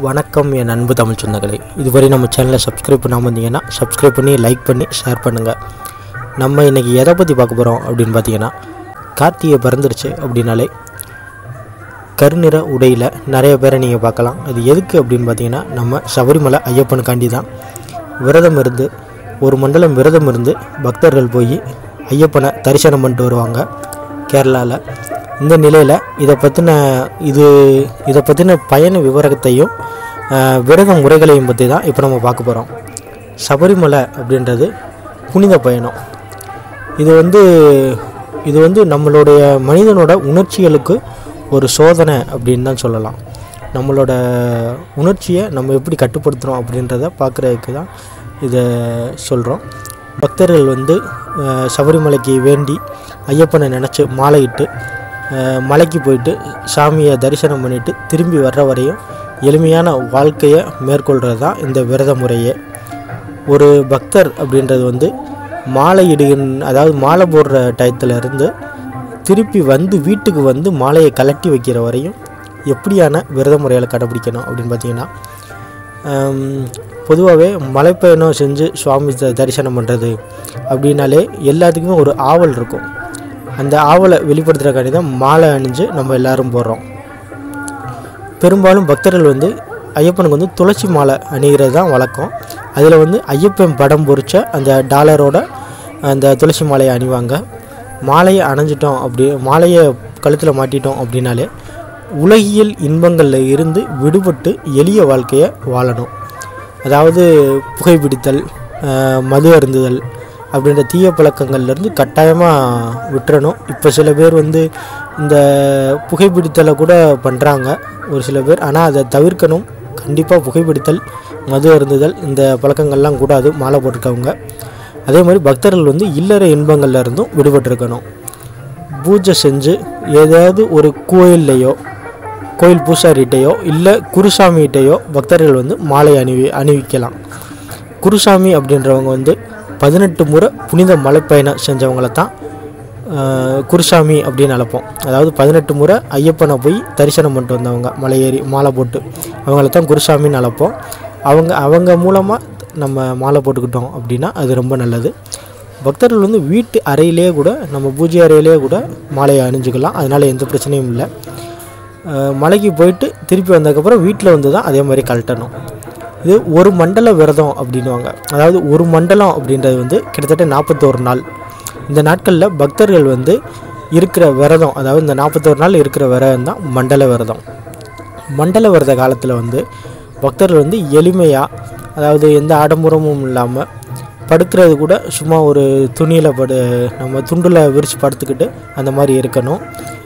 வணக்கம் என் அன்பு தமிழ் சொந்தங்களே இதுவரை நம்ம சேனலை சப்ஸ்கிரைப் பண்ணாமல் இருந்தீங்கன்னா சப்ஸ்கிரைப் பண்ணி லைக் பண்ணி ஷேர் பண்ணுங்கள் நம்ம இன்றைக்கி எதை பற்றி பார்க்க போகிறோம் அப்படின்னு பார்த்தீங்கன்னா கார்த்திகை பிறந்துருச்சு அப்படின்னாலே கருநிற உடையில் நிறைய பேரை நீங்கள் பார்க்கலாம் அது எதுக்கு அப்படின்னு பார்த்தீங்கன்னா நம்ம சபரிமலை ஐயப்பனுக்காண்டி தான் விரதம் இருந்து ஒரு மண்டலம் விரதம் இருந்து பக்தர்கள் போய் ஐயப்பனை தரிசனம் பண்ணிட்டு வருவாங்க கேரளாவில் இந்த நிலையில் இதை பற்றின இது இதை பற்றின பயண விவரத்தையும் ஆஹ், விரத முறைகளையும் பற்றி தான் இப்போ நம்ம பார்க்க போகிறோம் சபரிமலை அப்படின்றது புனித பயணம் இது வந்து இது வந்து நம்மளுடைய மனிதனோட உணர்ச்சிகளுக்கு ஒரு சோதனை அப்படின்னு தான் சொல்லலாம் நம்மளோட உணர்ச்சியை நம்ம எப்படி கட்டுப்படுத்துகிறோம் அப்படின்றத பார்க்குறதுக்கு தான் இதை சொல்கிறோம் பக்தர்கள் வந்து அஹ், சபரிமலைக்கு வேண்டி ஐயப்பனை நினச்சி மாலையிட்டு அஹ், மலைக்கு போயிட்டு சாமியை தரிசனம் பண்ணிட்டு திரும்பி வர்ற வரையும் எளிமையான வாழ்க்கையை மேற்கொள்கிறது தான் இந்த விரத முறையே ஒரு பக்தர் அப்படின்றது வந்து மாலை இடுகின் அதாவது மாலை போடுற டயத்துல இருந்து திருப்பி வந்து வீட்டுக்கு வந்து மாலையை கலட்டி வைக்கிற வரையும் எப்படியான விரத முறைகளை கடைபிடிக்கணும் அப்படின்னு பார்த்தீங்கன்னா பொதுவாகவே மலைப்பயணம் செஞ்சு சுவாமி த- தரிசனம் பண்ணுறது அப்படின்னாலே எல்லாத்துக்குமே ஒரு ஆவல் இருக்கும் அந்த ஆவலை வெளிப்படுத்துறக்காண்டி தான் மாலை அணிஞ்சு நம்ம எல்லாரும் போடுறோம் பெரும்பாலும் பக்தர்கள் வந்து ஐயப்பனுக்கு வந்து துளசி மாலை அணிகிறது தான் வழக்கம் அதில் வந்து ஐயப்பன் படம் பொறிச்ச அந்த டாலரோட அந்த துளசி மாலையை அணிவாங்க மாலையை அணைஞ்சிட்டோம் அப்படி மாலையை கழுத்தில் மாட்டிட்டோம் அப்படின்னாலே உலகியல் இன்பங்களில் இருந்து விடுபட்டு எளிய வாழ்க்கையை வாழணும் அதாவது புகைப்பிடித்தல் ஆஹ், மது அருந்துதல் அப்படின்ற தீய பழக்கங்கள்லேருந்து கட்டாயமாக விட்டுறணும் இப்போ சில பேர் வந்து இந்த புகைப்பிடித்தலை கூட பண்ணுறாங்க ஒரு சில பேர் ஆனால் அதை தவிர்க்கணும் கண்டிப்பாக புகைப்பிடித்தல் மது அருந்துதல் இந்த பழக்கங்கள்லாம் கூடாது மாலை போட்டிருக்கவங்க அதே மாதிரி பக்தர்கள் வந்து இல்லற இன்பங்கள்ல இருந்தும் விடுபட்டிருக்கணும் பூஜை செஞ்சு ஏதாவது ஒரு கோயில்லையோ கோயில் பூசாரிகிட்டையோ இல்லை குருசாமிகிட்டையோ பக்தர்கள் வந்து மாலை அணிவி அணிவிக்கலாம் குருசாமி அப்படின்றவங்க வந்து பதினெட்டு முறை புனித மலைப்பயணம் செஞ்சவங்கள தான் ஆஹ், குருசாமி அப்படின்னு அழைப்போம் அதாவது பதினெட்டு முறை ஐயப்பனை போய் தரிசனம் பண்ணிட்டு வந்தவங்க மலை ஏறி மாலை போட்டு அவங்கள தான் குருசாமின்னு அழைப்போம் அவங்க அவங்க மூலமாக நம்ம மாலை போட்டுக்கிட்டோம் அப்படின்னா அது ரொம்ப நல்லது பக்தர்கள் வந்து வீட்டு அறையிலே கூட நம்ம பூஜை அறையிலே கூட மாலையை அணிஞ்சுக்கலாம் அதனால் எந்த பிரச்சனையும் இல்லை அஹ் மலைக்கு போயிட்டு திருப்பி வந்ததுக்கப்புறம் வீட்டில் வந்து தான் அதே மாதிரி கழட்டணும் இது ஒரு மண்டல விரதம் அப்படின்வாங்க அதாவது ஒரு மண்டலம் அப்படின்றது வந்து கிட்டத்தட்ட நாற்பத்தோரு நாள் இந்த நாட்களில் பக்தர்கள் வந்து இருக்கிற விரதம் அதாவது இந்த நாற்பத்தோரு நாள் இருக்கிற விரதம் தான் மண்டல விரதம் மண்டல விரத காலத்தில் வந்து பக்தர்கள் வந்து எளிமையாக அதாவது எந்த ஆடம்பரமும் இல்லாமல் படுக்கிறது கூட சும்மா ஒரு துணியில் படு நம்ம துண்டில் விரித்து படுத்துக்கிட்டு அந்த மாதிரி இருக்கணும்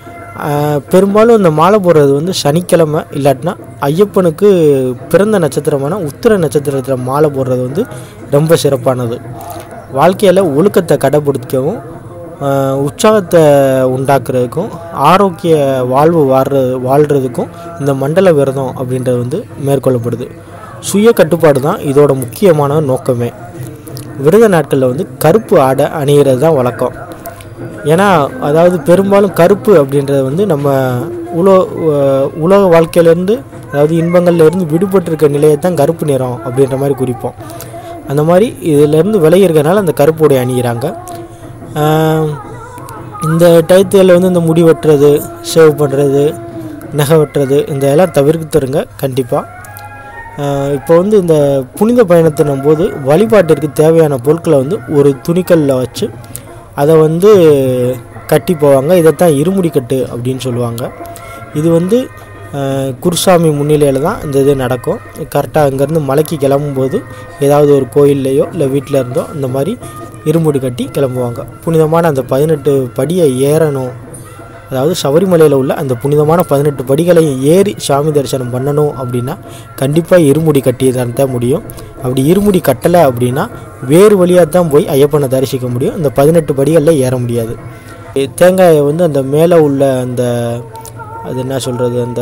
ஆஹ் பெரும்பாலும் இந்த மாலை போடுறது வந்து சனிக்கிழமை இல்லாட்டினா ஐயப்பனுக்கு பிறந்த நட்சத்திரமான உத்திர நட்சத்திரத்தில் மாலை போடுறது வந்து ரொம்ப சிறப்பானது வாழ்க்கையில் ஒழுக்கத்தை கடைப்பிடிக்கவும் ஆஹ் உற்சாகத்தை உண்டாக்குறதுக்கும் ஆரோக்கிய வாழ்வு வாழ்ற வாழ்கிறதுக்கும் இந்த மண்டல விரதம் அப்படின்றது வந்து மேற்கொள்ளப்படுது சுய கட்டுப்பாடு தான் இதோட முக்கியமான நோக்கமே விரத நாட்களில் வந்து கருப்பு ஆடை அணிகிறது தான் வழக்கம் ஏன்னா அதாவது பெரும்பாலும் கருப்பு அப்படின்றது வந்து நம்ம உலோ அஹ் உலக வாழ்க்கையிலேருந்து அதாவது இன்பங்கள்லேருந்து விடுபட்டிருக்க நிலையை தான் கருப்பு நிறம் அப்படின்ற மாதிரி குறிப்போம் அந்த மாதிரி இதிலேருந்து விலகி இருக்கறனால அந்த கருப்பு உடை அணிகிறாங்க ஆஹ் இந்த டயத்தில் வந்து இந்த முடி வெட்டுறது ஷேவ் பண்ணுறது நகை வெட்டுறது இந்த எல்லாம் தவிர்த்துருங்க கண்டிப்பாக இப்போ வந்து இந்த புனித பயணத்தினும் போது வழிபாட்டிற்கு தேவையான பொருட்களை வந்து ஒரு துணிக்கல்லில் வச்சு அதை வந்து கட்டி போவாங்க இதைத்தான் இருமுடி கட்டு அப்படின்னு சொல்லுவாங்க இது வந்து அஹ், குருசாமி முன்னிலையில் தான் இந்த இது நடக்கும் கரெக்டாக அங்கேருந்து மலைக்கு கிளம்பும்போது ஏதாவது ஒரு கோயில்லையோ இல்லை வீட்டில் இருந்தோ இந்த மாதிரி இருமுடி கட்டி கிளம்புவாங்க புனிதமான அந்த பதினெட்டு படியை ஏறணும் அதாவது சபரிமலையில் உள்ள அந்த புனிதமான பதினெட்டு படிகளையும் ஏறி சாமி தரிசனம் பண்ணணும் அப்படின்னா கண்டிப்பாக இருமுடி கட்டியதான் தான் முடியும் அப்படி இருமுடி கட்டலை அப்படின்னா வேறு வழியாக தான் போய் ஐயப்பனை தரிசிக்க முடியும் இந்த பதினெட்டு படிகளில் ஏற முடியாது தேங்காயை வந்து அந்த மேலே உள்ள அந்த அது என்ன சொல்கிறது அந்த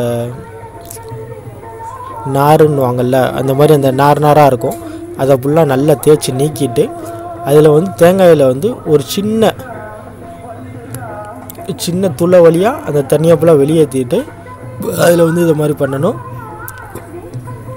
நாருன்னுவாங்கல்ல அந்த மாதிரி அந்த நார் நாராக இருக்கும் அதை ஃபுல்லாக நல்லா தேய்ச்சி நீக்கிட்டு அதில் வந்து தேங்காயில் வந்து ஒரு சின்ன சின்ன துளை வழியாக அந்த தண்ணியை ஃபுல்லாக வெளியேற்றிட்டு அதில் வந்து இது மாதிரி பண்ணணும்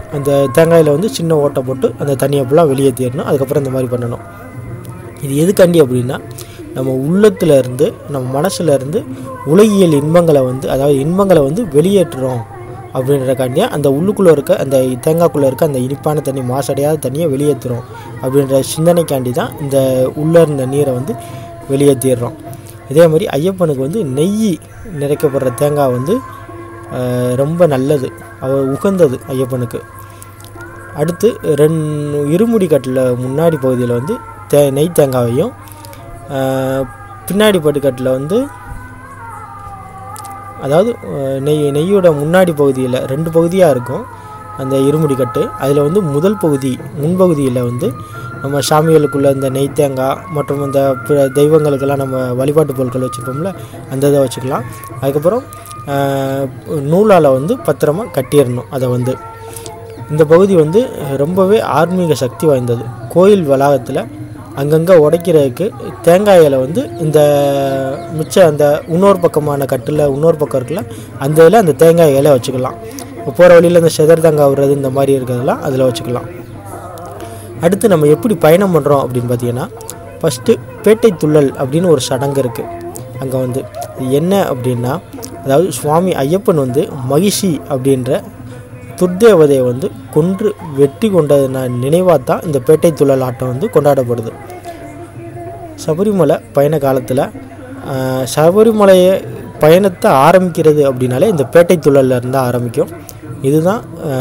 அந்த தேங்காயில் வந்து சின்ன ஓட்டை போட்டு அந்த தண்ணியை ஃபுல்லாக வெளியேற்றிடணும் அதுக்கப்புறம் இந்த மாதிரி பண்ணணும் இது எதுக்காண்டி அப்படின்னா நம்ம உள்ளத்துல இருந்து நம்ம மனசுல இருந்து உலகியல் இன்பங்களை வந்து அதாவது இன்பங்களை வந்து வெளியேற்றுறோம் அப்படின்றக்காண்டியா அந்த உள்ளுக்குள்ளே இருக்க அந்த தேங்காய்க்குள்ளே இருக்க அந்த இனிப்பான தண்ணி மாசடையாத தண்ணியை வெளியேற்றுறோம் அப்படின்ற சிந்தனைக்காண்டி தான் இந்த உள்ளே இருந்த நீரை வந்து வெளியேற்றிடுறோம் இதே மாதிரி ஐயப்பனுக்கு வந்து நெய் நிறைக்கப்படுற தேங்காய் வந்து ஆஹ், ரொம்ப நல்லது அவர் உகந்தது ஐயப்பனுக்கு அடுத்து ரெண்டு இருமுடி கட்டில் முன்னாடி பகுதியில் வந்து தே நெய் தேங்காவையும் ஆஹ், பின்னாடி பட்டுக்கட்டில் வந்து அதாவது ஆஹ், நெய் நெய்யோட முன்னாடி பகுதியில் ரெண்டு பகுதியாக இருக்கும் அந்த இருமுடி கட்டு அதில் வந்து முதல் பகுதி முன்பகுதியில் வந்து நம்ம சாமிகளுக்குள்ள இந்த நெய் தேங்காய் மற்றும் இந்த பிற தெய்வங்களுக்கெல்லாம் நம்ம வழிபாட்டு பொருட்கள் வச்சுருப்போம்ல அந்த இதை வச்சுக்கலாம் அதுக்கப்புறம் ஆஹ், நூலால் வந்து பத்திரமா கட்டிடணும் அதை வந்து இந்த பகுதி வந்து ரொம்பவே ஆன்மீக சக்தி வாய்ந்தது கோயில் வளாகத்தில் அங்கங்கே உடைக்கிறதுக்கு தேங்காய் இலை வந்து இந்த மிச்ச அந்த இன்னொரு பக்கமான கட்டில் இன்னொரு பக்கம் இருக்குல்ல அந்த இதில் அந்த தேங்காய் இலை வச்சுக்கலாம் போகிற வழியில் இந்த செதர் தேங்காய் விடுறது இந்த மாதிரி இருக்கிறதெல்லாம் அதில் வச்சுக்கலாம் அடுத்து நம்ம எப்படி பயணம் பண்ணுறோம் அப்படின்னு பார்த்தீங்கன்னா ஃபஸ்ட்டு பேட்டை துள்ளல் அப்படின்னு ஒரு சடங்கு இருக்குது அங்கே வந்து இது என்ன அப்படின்னா அதாவது சுவாமி ஐயப்பன் வந்து மகிஷி அப்படின்ற துர்தேவதையை வந்து கொன்று வெட்டி கொண்டது நினைவாக தான் இந்த பேட்டை துள்ளல் ஆட்டம் வந்து கொண்டாடப்படுது சபரிமலை பயண காலத்தில் சபரிமலையை பயணத்தை ஆரம்பிக்கிறது அப்படின்னாலே இந்த பேட்டை துள்ளல்ல இருந்து ஆரம்பிக்கும் இதுதான்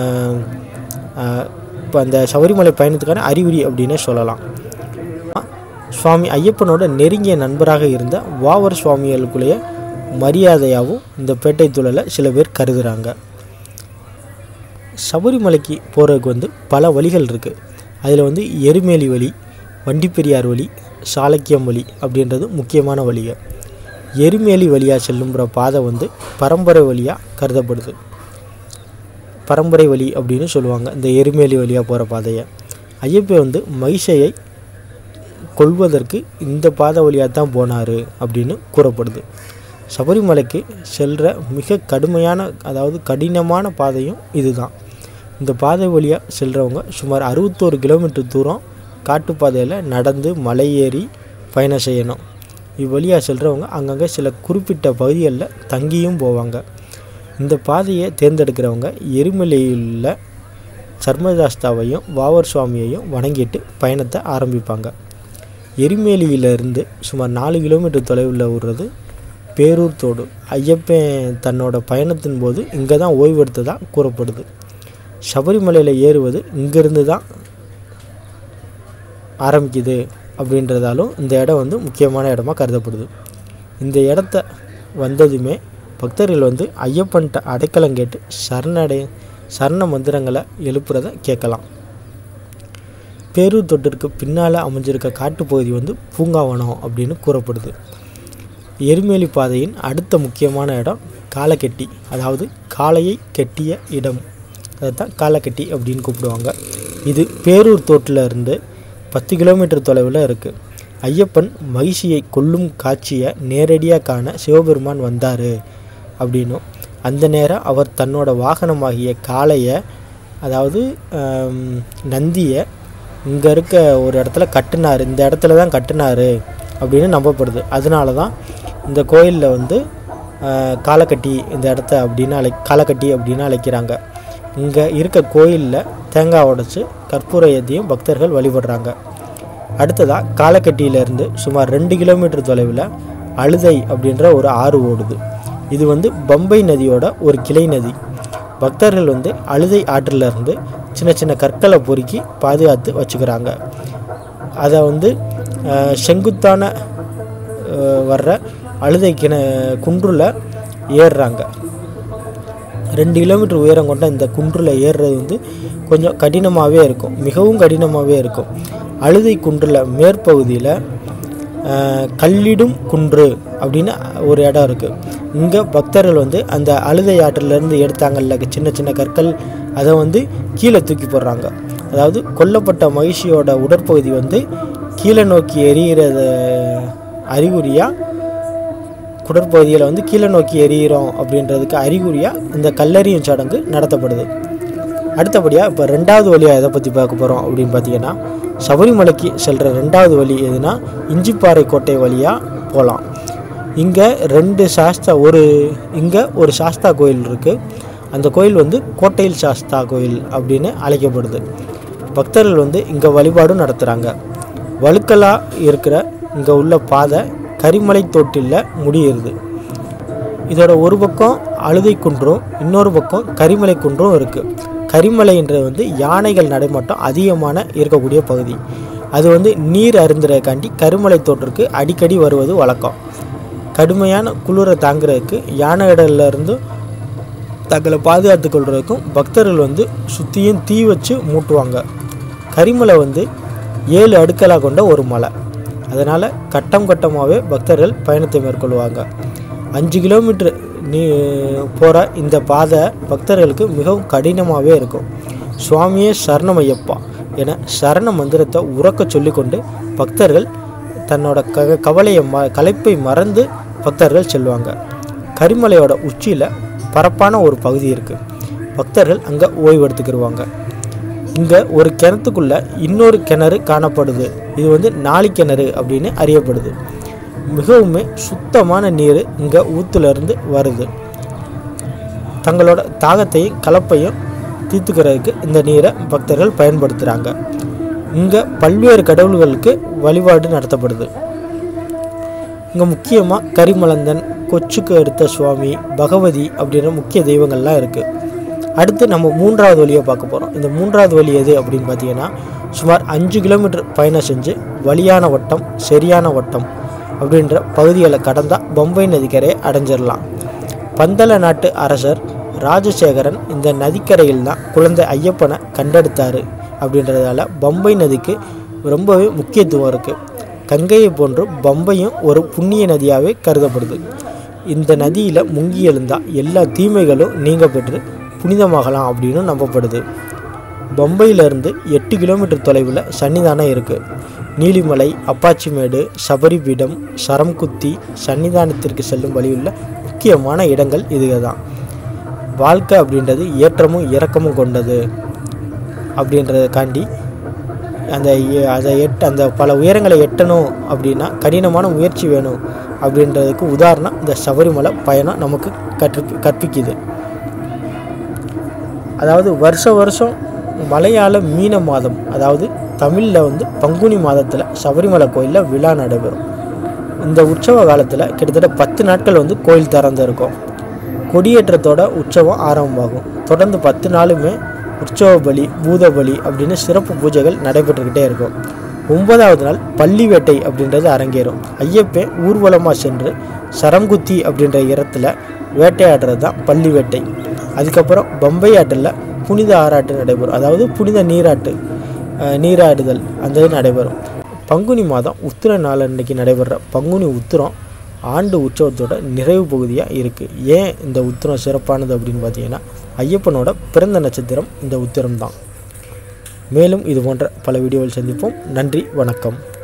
இப்போ அந்த சபரிமலை பயணத்துக்கான அறிகுறி அப்படின்னே சொல்லலாம் சுவாமி ஐயப்பனோட நெருங்கிய நண்பராக இருந்த வாவர் சுவாமிகளுக்குள்ளேயே மரியாதையாகவும் இந்த பேட்டை துள்ளலை சில பேர் கருதுகிறாங்க சபரிமலைக்கு போகிறதுக்கு வந்து பல வழிகள் இருக்குது அதில் வந்து எருமேலி வழி வண்டிப்பெரியார் வழி சாளக்கியம் வழி அப்படின்றது முக்கியமான வழிகள் எருமேலி வழியாக செல்லுங்கிற பாதை வந்து பரம்பரை வழியாக கருதப்படுது பரம்பரை வழி அப்படின்னு சொல்லுவாங்க இந்த எருமேலி வழியாக போகிற பாதையை ஐயப்பன் வந்து மகிஷையை கொள்வதற்கு இந்த பாதை வழியாக தான் போனார் அப்படின்னு கூறப்படுது சபரிமலைக்கு செல்கிற மிக கடுமையான அதாவது கடினமான பாதையும் இதுதான் இந்த பாதை வழியாக செல்கிறவங்க சுமார் அறுபத்தோரு கிலோமீட்டர் தூரம் காட்டுப்பாதையில் நடந்து மலை ஏறி பயணம் செய்யணும் இவ்வழியாக செல்கிறவங்க அங்கங்கே சில குறிப்பிட்ட பகுதிகளில் தங்கியும் போவாங்க இந்த பாதையை தேர்ந்தெடுக்கிறவங்க எருமலையில் சர்மதாஸ்தாவையும் வாவர் சுவாமியையும் வணங்கிட்டு பயணத்தை ஆரம்பிப்பாங்க எரிமேலியிலிருந்து சுமார் நாலு கிலோமீட்டர் தொலைவில் விடுறது பேரூர் தோடு ஐயப்பன் தன்னோட பயணத்தின் போது இங்கே தான் ஓய்வெடுத்ததாக கூறப்படுது சபரிமலையில் ஏறுவது இங்கேருந்து தான் ஆரம்பிக்குது அப்படின்றதாலும் இந்த இடம் வந்து முக்கியமான இடமா கருதப்படுது இந்த இடத்த வந்ததுமே பக்தர்கள் வந்து ஐயப்பன்ட்ட அடைக்கலம் கேட்டு சரணடை சரண மந்திரங்களை எழுப்புறத கேட்கலாம் பேரூர் தொட்டிற்கு பின்னால் அமைஞ்சிருக்க காட்டுப்பகுதி வந்து பூங்காவனம் அப்படின்னு கூறப்படுது எருமேலி பாதையின் அடுத்த முக்கியமான இடம் காலக்கெட்டி அதாவது காளையை கெட்டிய இடம் அதைத்தான் காலக்கெட்டி அப்படின்னு கூப்பிடுவாங்க இது பேரூர் தோட்டில் இருந்து பத்து கிலோமீட்டர் தொலைவில் இருக்குது ஐயப்பன் மகிழ்ச்சியை கொல்லும் காட்சியை நேரடியாக காண சிவபெருமான் வந்தார் அப்படின்னும் அந்த நேரம் அவர் தன்னோட வாகனமாகிய காளையை அதாவது ஆம், நந்தியை இங்கே இருக்க ஒரு இடத்துல கட்டினார் இந்த இடத்துல தான் கட்டினார் அப்படின்னு நம்பப்படுது அதனால தான் இந்த கோயிலில் வந்து ஆஹ், காலக்கட்டி இந்த இடத்த அப்படின்னு அழை காலக்கட்டி அப்படின்னு அழைக்கிறாங்க இங்கே இருக்க கோயிலில் தேங்காய் உடைச்சு கற்பூர ஏத்தியும் பக்தர்கள் வழிபடுறாங்க அடுத்ததாக காலக்கட்டியிலேருந்து சுமார் ரெண்டு கிலோமீட்டர் தொலைவில் அழுதை அப்படின்ற ஒரு ஆறு ஓடுது இது வந்து பம்பை நதியோட ஒரு கிளை நதி பக்தர்கள் வந்து அழுதை ஆற்றில் இருந்து சின்ன சின்ன கற்களை பொறுக்கி பாதுகாத்து வச்சுக்கிறாங்க அதை வந்து அஹ், செங்குத்தான அஹ், வர்ற அழுதை கிண குன்றில் ஏறுறாங்க ரெண்டு கிலோமீட்டர் உயரம் கொண்ட இந்த குன்றில் ஏறுறது வந்து கொஞ்சம் கடினமாகவே இருக்கும் மிகவும் கடினமாகவே இருக்கும் அழுதை குன்றில் மேற்பகுதியில் ஆஹ், கல்லிடும் குன்று அப்படின்னு ஒரு இடம் இருக்குது இங்கே பக்தர்கள் வந்து அந்த அழுதை ஆற்றிலேருந்து எடுத்தாங்கல்ல சின்ன சின்ன கற்கள் அதை வந்து கீழே தூக்கி போடுறாங்க அதாவது கொல்லப்பட்ட மகிழ்ச்சியோட உடற்பகுதி வந்து கீழே நோக்கி எரிகிறத அறிகுறியாக குடற்பகுதியில் வந்து கீழே நோக்கி எரியிறோம் அப்படின்றதுக்கு அறிகுறியாக இந்த கல்லறியும் சடங்கு நடத்தப்படுது அடுத்தபடியாக இப்போ ரெண்டாவது வழியாக எதை பற்றி பார்க்க போகிறோம் அப்படின்னு பார்த்தீங்கன்னா சபரிமலைக்கு செல்கிற ரெண்டாவது வழி எதுனா இஞ்சிப்பாறை கோட்டை வழியாக போகலாம் இங்கே ரெண்டு சாஸ்தா ஒரு இங்கே ஒரு சாஸ்தா கோயில் இருக்குது அந்த கோயில் வந்து கோட்டையில் சாஸ்தா கோயில் அப்படின்னு அழைக்கப்படுது பக்தர்கள் வந்து இங்கே வழிபாடும் நடத்துகிறாங்க வழுக்கலாக இருக்கிற இங்கே உள்ள பாதை கரிமலை தோட்டிலில் முடியுது இதோட ஒரு பக்கம் அழுதை குன்றும் இன்னொரு பக்கம் கரிமலை குன்றும் இருக்குது கரிமலைன்றது வந்து யானைகள் நடைமாட்டம் அதிகமான இருக்கக்கூடிய பகுதி அது வந்து நீர் அருந்துறதுக்காண்டி கரிமலை தோற்றுக்கு அடிக்கடி வருவது வழக்கம் கடுமையான குளிரை தாங்குறதுக்கு யானை இடத்துல இருந்து தங்களை பாதுகாத்து கொள்றதுக்கும் பக்தர்கள் வந்து சுற்றியும் தீ வச்சு மூட்டுவாங்க கரிமலை வந்து ஏழு அடுக்கலாக கொண்ட ஒரு மலை அதனால் கட்டம் கட்டமாகவே பக்தர்கள் பயணத்தை மேற்கொள்வாங்க அஞ்சு கிலோமீட்டர் நீ போகிற இந்த பாதை பக்தர்களுக்கு மிகவும் கடினமாகவே இருக்கும் சுவாமியே சரணமையப்பா என சரண மந்திரத்தை உறக்க சொல்லிக்கொண்டு பக்தர்கள் தன்னோட க கவலையை ம களைப்பை மறந்து பக்தர்கள் செல்வாங்க கரிமலையோட உச்சியில் பரப்பான ஒரு பகுதி இருக்குது பக்தர்கள் அங்கே ஓய்வெடுத்துக்கிடுவாங்க இங்கே ஒரு கிணத்துக்குள்ளே இன்னொரு கிணறு காணப்படுது இது வந்து நாளி கிணறு அப்படின்னு அறியப்படுது மிகவுமே சுத்தமான நீர் இங்கே ஊத்துலேருந்து வருது தங்களோட தாகத்தையும் கலப்பையும் தீர்த்துக்கிறதுக்கு இந்த நீரை பக்தர்கள் பயன்படுத்துகிறாங்க இங்கே பல்வேறு கடவுள்களுக்கு வழிபாடு நடத்தப்படுது இங்கே முக்கியமாக கரிமலந்தன் கொச்சுக்கு அடுத்த சுவாமி பகவதி அப்படின்ற முக்கிய தெய்வங்கள்லாம் இருக்குது அடுத்து நம்ம மூன்றாவது வழியை பார்க்க போகிறோம் இந்த மூன்றாவது வழி எது அப்படின்னு பார்த்தீங்கன்னா சுமார் அஞ்சு கிலோமீட்டர் பயணம் செஞ்சு வழியான வட்டம் சரியான வட்டம் அப்படின்ற பகுதிகளை கடந்தால் பம்பை நதிக்கரையை அடைஞ்சிடலாம் பந்தல நாட்டு அரசர் ராஜசேகரன் இந்த நதிக்கரையில் தான் குழந்தை ஐயப்பனை கண்டெடுத்தார் அப்படின்றதால பம்பை நதிக்கு ரொம்பவே முக்கியத்துவம் இருக்குது கங்கையை போன்று பம்பையும் ஒரு புண்ணிய நதியாகவே கருதப்படுது இந்த நதியில் முங்கி எழுந்தால் எல்லா தீமைகளும் நீங்க பெற்று புனிதமாகலாம் அப்படின்னு நம்பப்படுது பம்பையிலிருந்து எட்டு கிலோமீட்டர் தொலைவில் சன்னிதானம் இருக்குது நீலிமலை அப்பாச்சிமேடு சபரிபீடம் சரம்குத்தி சன்னிதானத்திற்கு செல்லும் வழியுள்ள முக்கியமான இடங்கள் இதுக தான் வாழ்க்கை அப்படின்றது ஏற்றமும் இறக்கமும் கொண்டது அப்படின்றதுக்காண்டி அந்த எ- அதை எட் அந்த பல உயரங்களை எட்டணும் அப்படின்னா கடினமான முயற்சி வேணும் அப்படின்றதுக்கு உதாரணம் இந்த சபரிமலை பயணம் நமக்கு கற்று கற்பிக்குது அதாவது வருஷ வருஷம் மலையாள மீன மாதம் அதாவது தமிழில் வந்து பங்குனி மாதத்தில் சபரிமலை கோயிலில் விழா நடைபெறும் இந்த உற்சவ காலத்தில் கிட்டத்தட்ட பத்து நாட்கள் வந்து கோயில் திறந்து இருக்கும் கொடியேற்றத்தோட உற்சவம் ஆரம்பமாகும் தொடர்ந்து பத்து நாளுமே உற்சவ பலி பூத பலி அப்படின்னு சிறப்பு பூஜைகள் நடைபெற்றுக்கிட்டே இருக்கும் ஒன்பதாவது நாள் பள்ளி வேட்டை அப்படின்றது அரங்கேறும் ஐயப்பன் ஊர்வலமாக சென்று சரங்குத்தி அப்படின்ற இடத்துல வேட்டையாடுறது தான் பள்ளி வேட்டை அதுக்கப்புறம் பம்பை ஆற்றில் புனித ஆராட்டு நடைபெறும் அதாவது புனித நீராட்டு அஹ், நீராடுதல் அந்த இது நடைபெறும் பங்குனி மாதம் உத்திர நாள் அன்னைக்கு நடைபெற பங்குனி உத்திரம் ஆண்டு உற்சவத்தோட நிறைவு பகுதியாக இருக்குது ஏன் இந்த உத்திரம் சிறப்பானது அப்படின்னு பார்த்தீங்கன்னா ஐயப்பனோட பிறந்த நட்சத்திரம் இந்த உத்திரம் தான் மேலும் இது போன்ற பல வீடியோவில் சந்திப்போம் நன்றி வணக்கம்